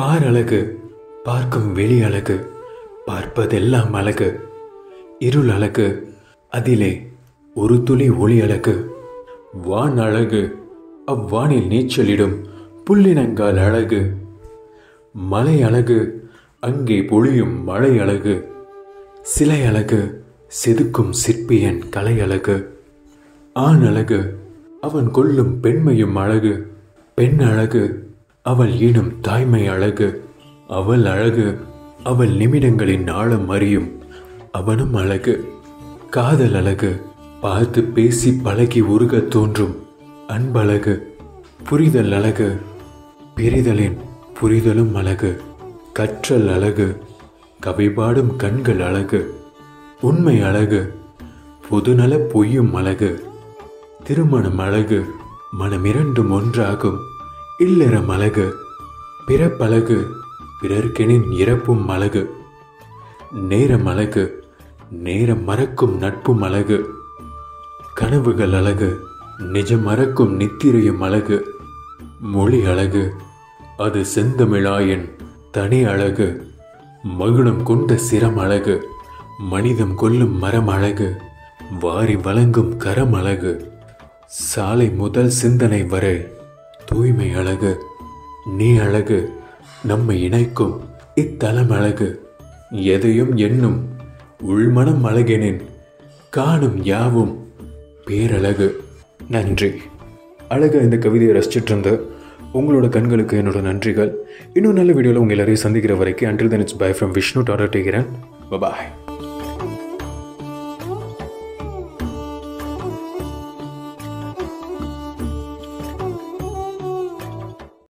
பார் அழகு பார்க்கும் வெளி அழகு பார்ப்பதெல்லாம் அழகு இருள் அழகு அதிலே ஒரு துளி ஒளி அழகு வான் அழகு அவ்வானில் நீச்சலிடும் புள்ளினங்கால் அழகு மலை அழகு அங்கே பொழியும் மழை அழகு சிலை அழகு செதுக்கும் சிற்பியன் கலை அழகு ஆண் அழகு அவன் கொல்லும் பெண்மையும் அழகு பெண் அழகு அவள் ஈடும் தாய்மை அழகு அவள் அழகு அவள் நிமிடங்களின் ஆழம் அறியும் அவனும் அழகு காதல் அழகு பார்த்து பேசி பழகி உருக தோன்றும் அன்பழகு புரிதல் அழகு பிரிதலின் புரிதலும் அழகு கற்றல் அழகு கவிபாடும் கண்கள் அழகு உண்மை அழகு பொதுநல பொய்யும் அழகு திருமணம் அழகு மனமிரண்டும் ஒன்றாகும் இல்லறம் அழகு பிறப்பழகு பிறர்க்கெனின் இறப்பும் அழகு நேரம் அழகு நேரம் மறக்கும் நட்பும் அழகு கனவுகள் அழகு நிஜம் மறக்கும் நித்திரையும் அழகு மொழி அழகு அது செந்தமிழாயன் தனி அழகு மகுடம் கொண்ட சிரம் அழகு மனிதம் கொல்லும் மரம் அழகு வாரி வழங்கும் கரம் அழகு சாலை முதல் சிந்தனை வரை தூய்மை அழகு நீ அழகு நம்மை இணைக்கும் இத்தலம் அழகு எதையும் எண்ணும் உள்மனம் அழகெனின் காணும் யாவும் பேரழகு நன்றி அழகா இந்த கவிதையை ரசிச்சிட்டு இருந்த உங்களோட கண்களுக்கு என்னோட நன்றிகள் இன்னும் நல்ல வீடியோவில் உங்கள் எல்லாரையும் சந்திக்கிற வரைக்கும் அண்டில் தன் இட்ஸ் பை ஃப்ரம் விஷ்ணு டாடர் டேகிறேன் பாய்